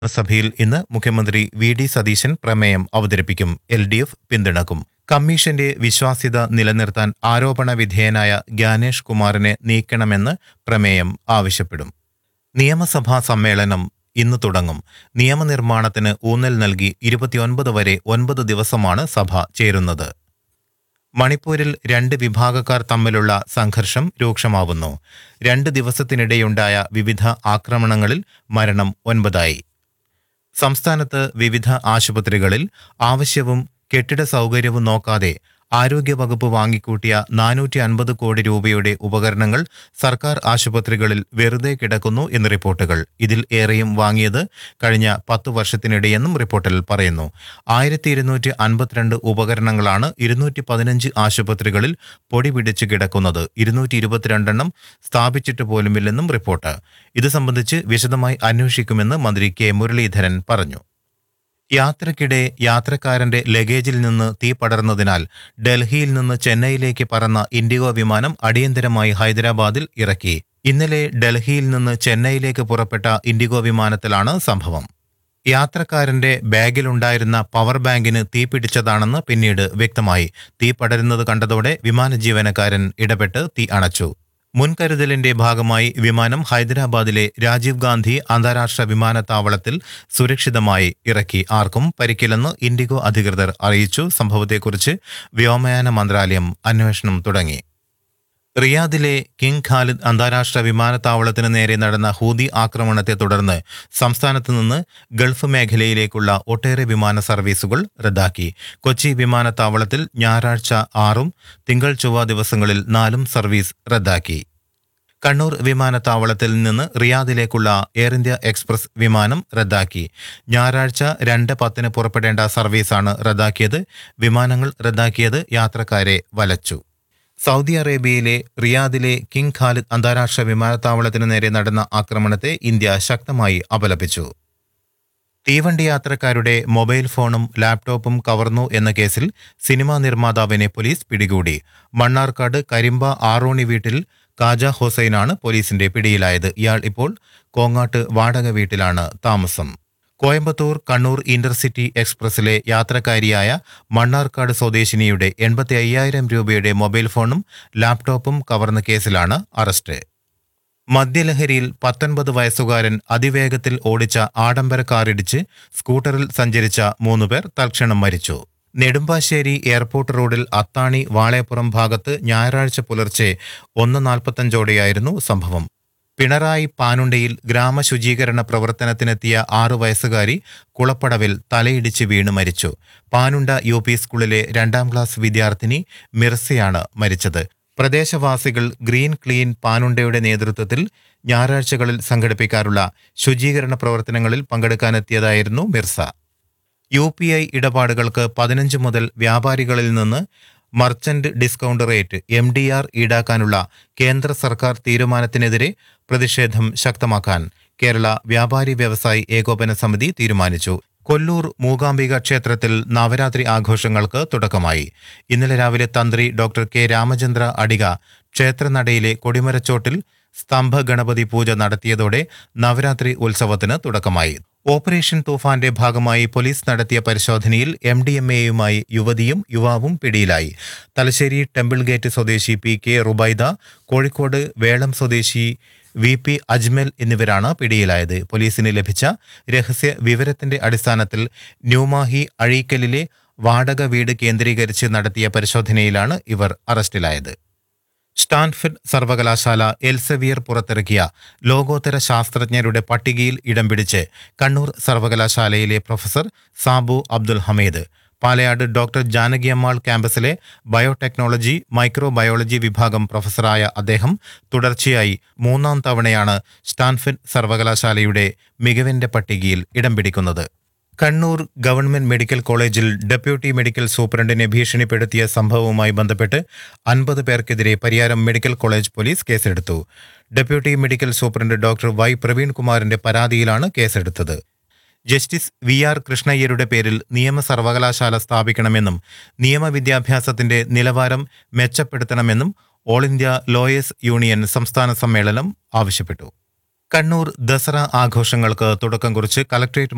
സഭയിൽ ഇന്ന് മുഖ്യമന്ത്രി വി ഡി സതീശൻ പ്രമേയം അവതരിപ്പിക്കും എൽ ഡി എഫ് പിന്തുണക്കും കമ്മീഷന്റെ വിശ്വാസ്യത നിലനിർത്താൻ ആരോപണ വിധേയനായ ജ്ഞാനേഷ് കുമാറിനെ നീക്കണമെന്ന് പ്രമേയം ആവശ്യപ്പെടും നിയമസഭാ സമ്മേളനം ഇന്ന് തുടങ്ങും നിയമനിർമ്മാണത്തിന് ഊന്നൽ നൽകി ഇരുപത്തിയൊൻപത് വരെ ഒൻപത് ദിവസമാണ് സഭ ചേരുന്നത് മണിപ്പൂരിൽ രണ്ട് വിഭാഗക്കാർ തമ്മിലുള്ള സംഘർഷം രൂക്ഷമാവുന്നു രണ്ട് ദിവസത്തിനിടെയുണ്ടായ വിവിധ ആക്രമണങ്ങളിൽ മരണം ഒൻപതായി സംസ്ഥാനത്ത് വിവിധ ആശുപത്രികളിൽ ആവശ്യവും കെട്ടിട സൗകര്യവും നോക്കാതെ ആരോഗ്യവകുപ്പ് വാങ്ങിക്കൂട്ടിയ നാനൂറ്റി അൻപത് കോടി രൂപയുടെ ഉപകരണങ്ങൾ സർക്കാർ ആശുപത്രികളിൽ വെറുതെ കിടക്കുന്നു എന്ന് റിപ്പോർട്ടുകൾ ഇതിൽ ഏറെയും വാങ്ങിയത് കഴിഞ്ഞ പത്ത് വർഷത്തിനിടെയെന്നും റിപ്പോർട്ടിൽ പറയുന്നു ആയിരത്തി ഇരുന്നൂറ്റി അൻപത്തിരണ്ട് ഉപകരണങ്ങളാണ് ഇരുന്നൂറ്റി പതിനഞ്ച് ആശുപത്രികളിൽ പൊടി പിടിച്ച് കിടക്കുന്നത് ഇരുന്നൂറ്റി ഇരുപത്തിരണ്ടെണ്ണം സ്ഥാപിച്ചിട്ട് പോലുമില്ലെന്നും റിപ്പോർട്ട് ഇത് സംബന്ധിച്ച് വിശദമായി അന്വേഷിക്കുമെന്ന് മന്ത്രി കെ മുരളീധരൻ പറഞ്ഞു യാത്രക്കിടെ യാത്രക്കാരന്റെ ലഗേജിൽ നിന്ന് തീ പടർന്നതിനാൽ ഡൽഹിയിൽ നിന്ന് ചെന്നൈയിലേക്ക് പറന്ന ഇൻഡിഗോ വിമാനം അടിയന്തരമായി ഹൈദരാബാദിൽ ഇറക്കി ഇന്നലെ ഡൽഹിയിൽ നിന്ന് ചെന്നൈയിലേക്ക് പുറപ്പെട്ട ഇൻഡിഗോ വിമാനത്തിലാണ് സംഭവം യാത്രക്കാരന്റെ ബാഗിലുണ്ടായിരുന്ന പവർ ബാങ്കിന് തീ പിടിച്ചതാണെന്ന് പിന്നീട് വ്യക്തമായി തീ പടരുന്നത് കണ്ടതോടെ വിമാന ജീവനക്കാരൻ ഇടപെട്ട് തീ അണച്ചു മുൻകരുതലിന്റെ ഭാഗമായി വിമാനം ഹൈദരാബാദിലെ രാജീവ് ഗാന്ധി അന്താരാഷ്ട്ര വിമാനത്താവളത്തിൽ സുരക്ഷിതമായി ഇറക്കി ആർക്കും പരിക്കില്ലെന്ന് ഇൻഡിഗോ അധികൃതർ അറിയിച്ചു സംഭവത്തെക്കുറിച്ച് വ്യോമയാന മന്ത്രാലയം അന്വേഷണം തുടങ്ങി റിയാദിലെ കിങ് ഖാലിദ് അന്താരാഷ്ട്ര വിമാനത്താവളത്തിന് നേരെ നടന്ന ഹൂതി ആക്രമണത്തെ തുടർന്ന് സംസ്ഥാനത്ത് നിന്ന് ഗൾഫ് മേഖലയിലേക്കുള്ള ഒട്ടേറെ വിമാന സർവീസുകൾ റദ്ദാക്കി കൊച്ചി വിമാനത്താവളത്തിൽ ഞായറാഴ്ച ആറും തിങ്കൾ ചൊവ്വ ദിവസങ്ങളിൽ നാലും സർവീസ് റദ്ദാക്കി കണ്ണൂർ വിമാനത്താവളത്തിൽ നിന്ന് റിയാദിലേക്കുള്ള എയർ ഇന്ത്യ എക്സ്പ്രസ് വിമാനം റദ്ദാക്കി ഞായറാഴ്ച രണ്ട് പത്തിന് പുറപ്പെടേണ്ട സർവീസാണ് റദ്ദാക്കിയത് വിമാനങ്ങൾ റദ്ദാക്കിയത് യാത്രക്കാരെ വലച്ചു സൗദി അറേബ്യയിലെ റിയാദിലെ കിങ് ഖാലിദ് അന്താരാഷ്ട്ര വിമാനത്താവളത്തിനു നേരെ നടന്ന ആക്രമണത്തെ ഇന്ത്യ ശക്തമായി അപലപിച്ചു തീവണ്ടി യാത്രക്കാരുടെ മൊബൈൽ ഫോണും ലാപ്ടോപ്പും കവർന്നു എന്ന കേസിൽ സിനിമാ നിർമ്മാതാവിനെ പോലീസ് പിടികൂടി മണ്ണാർക്കാട് കരിമ്പ ആറോണി വീട്ടിൽ കാജ ഹുസൈനാണ് പോലീസിന്റെ പിടിയിലായത് ഇയാൾ ഇപ്പോൾ കോങ്ങാട്ട് വാടക വീട്ടിലാണ് താമസം കോയമ്പത്തൂർ കണ്ണൂർ ഇന്റർസിറ്റി എക്സ്പ്രസിലെ യാത്രക്കാരിയായ മണ്ണാർക്കാട് സ്വദേശിനിയുടെ എൺപത്തി അയ്യായിരം രൂപയുടെ മൊബൈൽ ഫോണും ലാപ്ടോപ്പും കവർന്ന കേസിലാണ് അറസ്റ്റ് മദ്യലഹരിയിൽ പത്തൊൻപത് വയസ്സുകാരൻ അതിവേഗത്തിൽ ഓടിച്ച ആഡംബര കാറിടിച്ച് സ്കൂട്ടറിൽ സഞ്ചരിച്ച മൂന്നുപേർ തൽക്ഷണം മരിച്ചു നെടുമ്പാശ്ശേരി എയർപോർട്ട് റോഡിൽ അത്താണി വാളേപ്പുറം ഭാഗത്ത് ഞായറാഴ്ച പുലർച്ചെ ഒന്ന് നാൽപ്പത്തഞ്ചോടെയായിരുന്നു സംഭവം പിണറായി പാനുണ്ടയിൽ ഗ്രാമശുചീകരണ പ്രവർത്തനത്തിനെത്തിയ ആറു വയസ്സുകാരി കുളപ്പടവിൽ തലയിടിച്ച് വീണ് മരിച്ചു പാനുണ്ട യു പി സ്കൂളിലെ രണ്ടാം ക്ലാസ് വിദ്യാർത്ഥിനി മിർസയാണ് മരിച്ചത് പ്രദേശവാസികൾ ഗ്രീൻ ക്ലീൻ പാനുണ്ടയുടെ നേതൃത്വത്തിൽ ഞായറാഴ്ചകളിൽ സംഘടിപ്പിക്കാറുള്ള ശുചീകരണ പ്രവർത്തനങ്ങളിൽ പങ്കെടുക്കാനെത്തിയതായിരുന്നു മിർസ യു പി ഐ ഇടപാടുകൾക്ക് പതിനഞ്ച് മുതൽ വ്യാപാരികളിൽ നിന്ന് merchant discount rate M D R ഈടാക്കാനുള്ള കേന്ദ്ര സർക്കാർ തീരുമാനത്തിനെതിരെ പ്രതിഷേധം ശക്തമാക്കാൻ കേരള വ്യാപാരി വ്യവസായി ഏകോപന സമിതി തീരുമാനിച്ചു കൊല്ലൂർ മൂകാംബിക ക്ഷേത്രത്തിൽ നവരാത്രി ആഘോഷങ്ങൾക്ക് തുടക്കമായി ഇന്നലെ രാവിലെ തന്ത്രി ഡോക്ടർ കെ രാമചന്ദ്ര അടിക ക്ഷേത്രനടയിലെ കൊടിമരച്ചോട്ടിൽ സ്തംഭ ഗണപതി പൂജ നടത്തിയതോടെ നവരാത്രി ഉത്സവത്തിന് തുടക്കമായി ഓപ്പറേഷൻ തൂഫാന്റെ ഭാഗമായി പോലീസ് നടത്തിയ പരിശോധനയിൽ എം ഡി എം എയുമായി യുവതിയും യുവാവും പിടിയിലായി തലശ്ശേരി ടെമ്പിൾ ഗേറ്റ് സ്വദേശി പി കെ റുബൈദ കോഴിക്കോട് വേളം സ്വദേശി വി പി അജ്മൽ എന്നിവരാണ് പിടിയിലായത് പോലീസിന് ലഭിച്ച രഹസ്യ വിവരത്തിന്റെ അടിസ്ഥാനത്തിൽ ന്യൂമാഹി അഴീക്കലിലെ വാടക വീട് കേന്ദ്രീകരിച്ച് നടത്തിയ പരിശോധനയിലാണ് ഇവർ അറസ്റ്റിലായത് സ്റ്റാൻഫിഡ് സർവകലാശാല എൽസെവിയർ പുറത്തിറക്കിയ ലോകോത്തര ശാസ്ത്രജ്ഞരുടെ പട്ടികയിൽ ഇടം പിടിച്ച് കണ്ണൂർ സർവകലാശാലയിലെ പ്രൊഫസർ സാബു അബ്ദുൽ ഹമീദ് പാലയാട് ഡോക്ടർ ജാനകിയമ്മാൾ ക്യാമ്പസിലെ ബയോടെക്നോളജി മൈക്രോബയോളജി വിഭാഗം പ്രൊഫസറായ അദ്ദേഹം തുടർച്ചയായി മൂന്നാം തവണയാണ് സ്റ്റാൻഫിഡ് സർവകലാശാലയുടെ മികവിന്റെ പട്ടികയിൽ ഇടം പിടിക്കുന്നത് കണ്ണൂർ ഗവൺമെന്റ് മെഡിക്കൽ കോളേജിൽ ഡെപ്യൂട്ടി മെഡിക്കൽ സൂപ്രണ്ടിനെ ഭീഷണിപ്പെടുത്തിയ സംഭവവുമായി ബന്ധപ്പെട്ട് അൻപത് പേർക്കെതിരെ പരിയാരം മെഡിക്കൽ കോളേജ് പോലീസ് കേസെടുത്തു deputy medical superintendent doctor Y പ്രവീൺകുമാറിന്റെ പരാതിയിലാണ് കേസെടുത്തത് ജസ്റ്റിസ് വി ആർ കൃഷ്ണയ്യരുടെ പേരിൽ നിയമ സർവകലാശാല സ്ഥാപിക്കണമെന്നും നിയമവിദ്യാഭ്യാസത്തിന്റെ നിലവാരം മെച്ചപ്പെടുത്തണമെന്നും ഓൾ ഇന്ത്യ ലോയേഴ്സ് യൂണിയൻ സംസ്ഥാന സമ്മേളനം ആവശ്യപ്പെട്ടു കണ്ണൂർ ദസറ ആഘോഷങ്ങൾക്ക് തുടക്കം കുറിച്ച് കലക്ട്രേറ്റ്